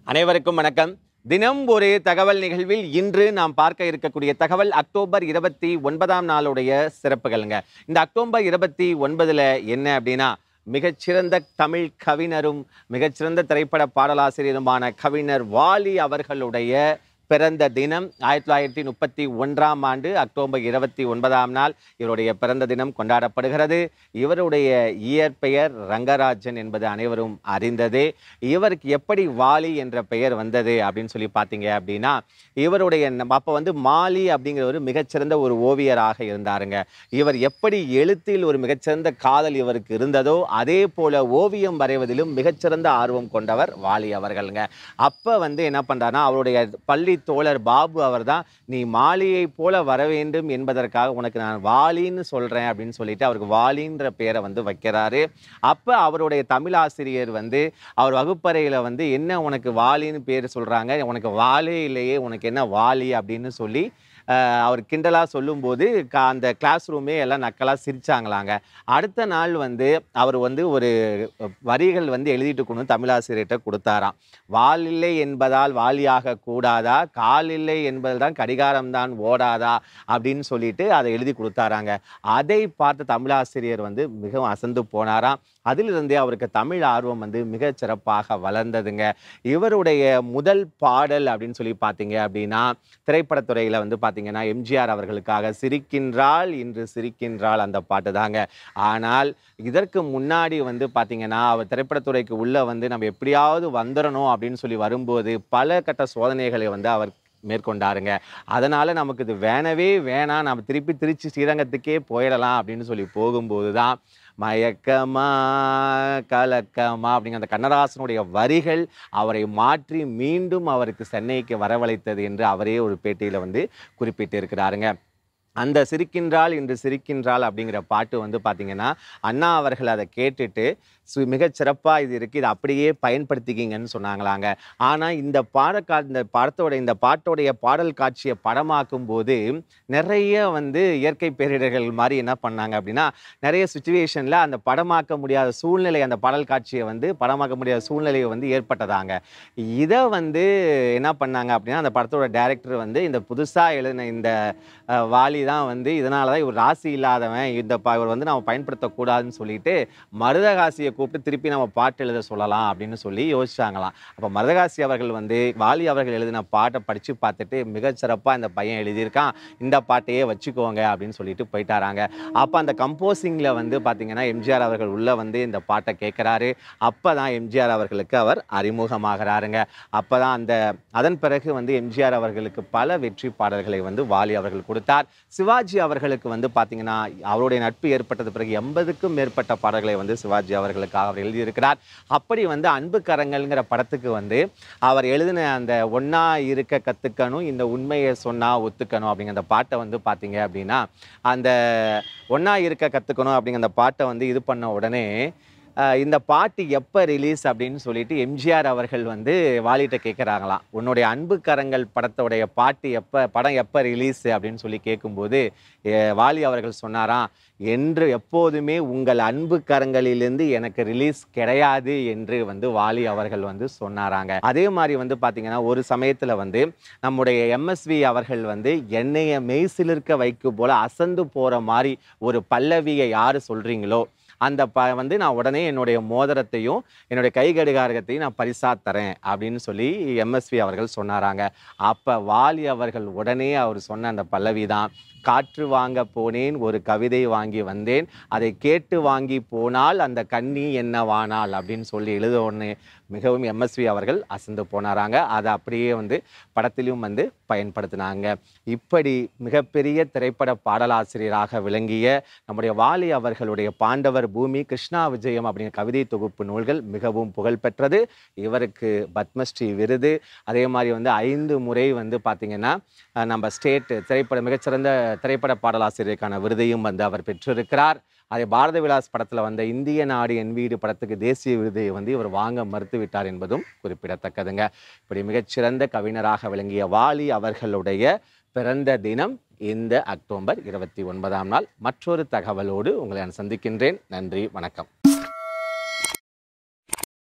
அனைவருக்கும் வணக்கம் தினம் ஒரு தகவல் நிகழ்வில் இன்று நாம் பார்க்க இருக்கக்கூடிய தகவல் அக்டோபர் இருபத்தி ஒன்பதாம் நாளுடைய சிறப்புகள்ங்க இந்த அக்டோபர் இருபத்தி ஒன்பதுல என்ன அப்படின்னா மிகச்சிறந்த தமிழ் கவிஞரும் மிகச்சிறந்த திரைப்பட பாடலாசிரியருமான கவிஞர் வாலி அவர்களுடைய பிறந்த தினம் ஆயிரத்தி தொள்ளாயிரத்தி முப்பத்தி ஒன்றாம் ஆண்டு அக்டோபர் இருபத்தி ஒன்பதாம் நாள் இவருடைய பிறந்த தினம் கொண்டாடப்படுகிறது இவருடைய இயற்பெயர் ரங்கராஜன் என்பது அனைவரும் அறிந்ததே இவருக்கு எப்படி வாலி என்ற பெயர் வந்தது அப்படின்னு சொல்லி பார்த்தீங்க அப்படின்னா இவருடைய நம்ம அப்போ வந்து மாலி அப்படிங்கிற ஒரு மிகச்சிறந்த ஒரு ஓவியராக இருந்தாருங்க இவர் எப்படி எழுத்தில் ஒரு மிகச்சிறந்த காதல் இவருக்கு இருந்ததோ அதே போல ஓவியம் வரைவதிலும் மிகச்சிறந்த ஆர்வம் கொண்டவர் வாலி அவர்களுங்க அப்போ வந்து என்ன பண்ணுறாருன்னா அவருடைய பள்ளி தோழர் பாபு அவர்தான் நீ மாலியை போல வர வேண்டும் என்பதற்காக உனக்கு நான் வாலின்னு சொல்கிறேன் அப்படின்னு சொல்லிட்டு அவருக்கு வாலின்ற பெயரை வந்து வைக்கிறாரு அப்போ அவருடைய தமிழ் ஆசிரியர் வந்து அவர் வகுப்பறையில் வந்து என்ன உனக்கு வாலின்னு பேர் சொல்கிறாங்க உனக்கு வாலே இல்லையே உனக்கு என்ன வாலி அப்படின்னு சொல்லி ஆஹ், அவர் கிண்டலாக சொல்லும்போது க- அந்த கிளாஸ் ரூமே எல்லாம் நக்கலாக சிரிச்சாங்களாங்க அடுத்த நாள் வந்து அவர் வந்து ஒரு வரிகள் வந்து எழுதிட்டு கொண்டு வந்து தமிழாசிரியர்கிட்ட கொடுத்தாராம் வால் இல்லை என்பதால் வாலியாக கூடாதா கால் இல்லை என்பதுதான் கடிகாரம் தான் ஓடாதா அப்படின்னு சொல்லிட்டு அதை எழுதி கொடுத்தாராங்க அதை பார்த்த தமிழாசிரியர் வந்து மிகவும் அசந்து போனாராம் அதிலிருந்தே அவருக்கு தமிழ் ஆர்வம் வந்து மிகச் சிறப்பாக வளர்ந்ததுங்க இவருடைய முதல் பாடல் அப்படின்னு சொல்லி பார்த்தீங்க அப்படின்னா திரைப்படத்துறையில் வந்து பார்த்தீங்கன்னா எம்ஜிஆர் அவர்களுக்காக சிரிக்கின்றாள் இன்று சிரிக்கின்றாள் அந்த பாட்டு தாங்க ஆனால் இதற்கு முன்னாடி வந்து பார்த்தீங்கன்னா அவர் திரைப்படத்துறைக்கு உள்ளே வந்து நம்ம எப்படியாவது வந்துடணும் அப்படின்னு சொல்லி வரும்போது பல கட்ட சோதனைகளை வந்து அவர் மேற்கொண்டாருங்க அதனால நமக்கு இது வேணவே வேணாம் நம்ம திருப்பி திருச்சி ஸ்ரீரங்கத்துக்கே போயிடலாம் அப்படின்னு சொல்லி போகும்போது தான் மயக்கமா கலக்கமா அப்படிங்கிற அந்த கண்ணதாசனுடைய வரிகள் அவரை மாற்றி மீண்டும் அவருக்கு சென்னைக்கு வரவழைத்தது என்று அவரே ஒரு பேட்டியில் வந்து குறிப்பிட்டிருக்கிறாருங்க அந்த சிரிக்கின்றாள் இன்று சிரிக்கின்றாள் அப்படிங்கிற பாட்டு வந்து பார்த்தீங்கன்னா அண்ணா அவர்கள் அதை கேட்டுட்டு சு மிகச் சிறப்பாக இது இருக்குது இதை அப்படியே பயன்படுத்திக்கிங்கன்னு சொன்னாங்களாங்க ஆனால் இந்த பாடக்கா இந்த படத்தோட இந்த பாட்டோடைய பாடல் காட்சியை படமாக்கும் போது நிறைய வந்து இயற்கை பேரிடர்கள் மாதிரி என்ன பண்ணாங்க அப்படின்னா நிறைய சுச்சுவேஷனில் அந்த படமாக்க முடியாத சூழ்நிலை அந்த பாடல் காட்சியை வந்து படமாக்க முடியாத சூழ்நிலை வந்து ஏற்பட்டதாங்க இதை வந்து என்ன பண்ணாங்க அப்படின்னா அந்த படத்தோட டைரக்டர் வந்து இந்த புதுசாக எழுதின இந்த அஹ், வாலி தான் வந்து இதனால தான் இவர் ராசி இல்லாதவன் இந்த ப இவர் வந்து நம்ம பயன்படுத்தக்கூடாதுன்னு சொல்லிட்டு மருதகாசியை கூப்பிட்டு திருப்பி நம்ம பாட்டு எழுத சொல்லலாம் அப்படின்னு சொல்லி யோசிச்சாங்களாம் அப்போ மருதகாசி அவர்கள் வந்து வாலி அவர்கள் எழுதின பாட்டை படித்து பார்த்துட்டு மிகச் சிறப்பாக இந்த பையன் எழுதியிருக்கான் இந்த பாட்டையே வச்சுக்கோங்க அப்படின்னு சொல்லிட்டு போயிட்டாராங்க அப்போ அந்த கம்போசிங்கில் வந்து பார்த்தீங்கன்னா எம்ஜிஆர் அவர்கள் உள்ளே வந்து இந்த பாட்டை கேட்குறாரு அப்போ தான் எம்ஜிஆர் அவர்களுக்கு அவர் அறிமுகமாகிறாருங்க அப்போ தான் அந்த அதன் பிறகு வந்து எம்ஜிஆர் அவர்களுக்கு பல வெற்றி பாடல்களை வந்து வாலி அவர்கள் கொடுத்தார் சிவாஜி அவர்களுக்கு வந்து பார்த்தீங்கன்னா அவருடைய நட்பு ஏற்பட்டது பிறகு எண்பதுக்கும் மேற்பட்ட பாடல்களை வந்து சிவாஜி அவர்களுக்காக அவர் எழுதியிருக்கிறார் அப்படி வந்து அன்பு கரங்கள்ங்கிற படத்துக்கு வந்து அவர் எழுதின அந்த ஒன்றா இருக்க கற்றுக்கணும் இந்த உண்மையை சொன்னா ஒத்துக்கணும் அப்படிங்கிற அந்த பாட்டை வந்து பார்த்தீங்க அப்படின்னா அந்த ஒன்றா இருக்க கற்றுக்கணும் அப்படிங்கிற அந்த பாட்டை வந்து இது பண்ண உடனே அஹ், இந்த பாட்டு எப்போ ரிலீஸ் அப்படின்னு சொல்லிட்டு எம்ஜிஆர் அவர்கள் வந்து வாலிட்ட கேட்குறாங்களாம் உன்னுடைய அன்பு கரங்கள் படத்தோடைய பாட்டு எப்போ படம் எப்போ ரிலீஸ் அப்படின்னு சொல்லி கேட்கும்போது அஹ், வாலி அவர்கள் சொன்னாராம் என்று எப்போதுமே உங்கள் அன்பு கரங்களிலிருந்து எனக்கு ரிலீஸ் கிடையாது என்று வந்து வாலி அவர்கள் வந்து சொன்னாராங்க அதே மாதிரி வந்து பார்த்தீங்கன்னா ஒரு சமயத்தில் வந்து நம்முடைய எம்எஸ்வி அவர்கள் வந்து என்னைய மெய்சிலிருக்க வைக்கும் போல அசந்து போகிற மாதிரி ஒரு பல்லவியை யார் சொல்கிறீங்களோ அந்த ப வந்து நான் உடனே என்னுடைய மோதிரத்தையும் என்னுடைய கை கடிகாரத்தையும் நான் பரிசா தரேன் அப்படின்னு சொல்லி எம்எஸ்வி அவர்கள் சொன்னாராங்க அப்போ வாலி அவர்கள் உடனே அவர் சொன்ன அந்த பல்லவி தான் காற்று வாங்க போனேன் ஒரு கவிதை வாங்கி வந்தேன் அதை கேட்டு வாங்கி போனால் அந்த கண்ணி என்னவானால் அப்படின்னு சொல்லி எழுத உடனே மிகவும் எம்எஸ்வி அவர்கள் அசந்து போனாராங்க அதை அப்படியே வந்து படத்திலும் வந்து பயன்படுத்தினாங்க இப்படி மிகப்பெரிய திரைப்பட பாடலாசிரியராக விளங்கிய நம்முடைய வாலி அவர்களுடைய பாண்டவர் பூமி கிருஷ்ணா விஜயம் அப்படிங்கிற கவிதை தொகுப்பு நூல்கள் மிகவும் புகழ்பெற்றது இவருக்கு பத்மஸ்ரீ விருது அதே மாதிரி வந்து ஐந்து முறை வந்து பார்த்திங்கன்னா அஹ், நம்ம ஸ்டேட் திரைப்பட மிகச்சிறந்த திரைப்பட பாடலாசிரியருக்கான விருதையும் வந்து அவர் பெற்றிருக்கிறார் அதே பாரத விலாஸ் படத்தில் வந்த இந்திய நாடு என் வீடு படத்துக்கு தேசிய விருதை வந்து இவர் வாங்க மறுத்து விட்டார் என்பதும் குறிப்பிடத்தக்கதுங்க இப்படி மிகச்சிறந்த கவிஞராக விளங்கிய வாலி அவர்களுடைய பிறந்த தினம் இந்த அக்டோபர் இருபத்தி ஒன்பதாம் நாள் மற்றொரு தகவலோடு உங்களை நான் சந்திக்கின்றேன் நன்றி வணக்கம்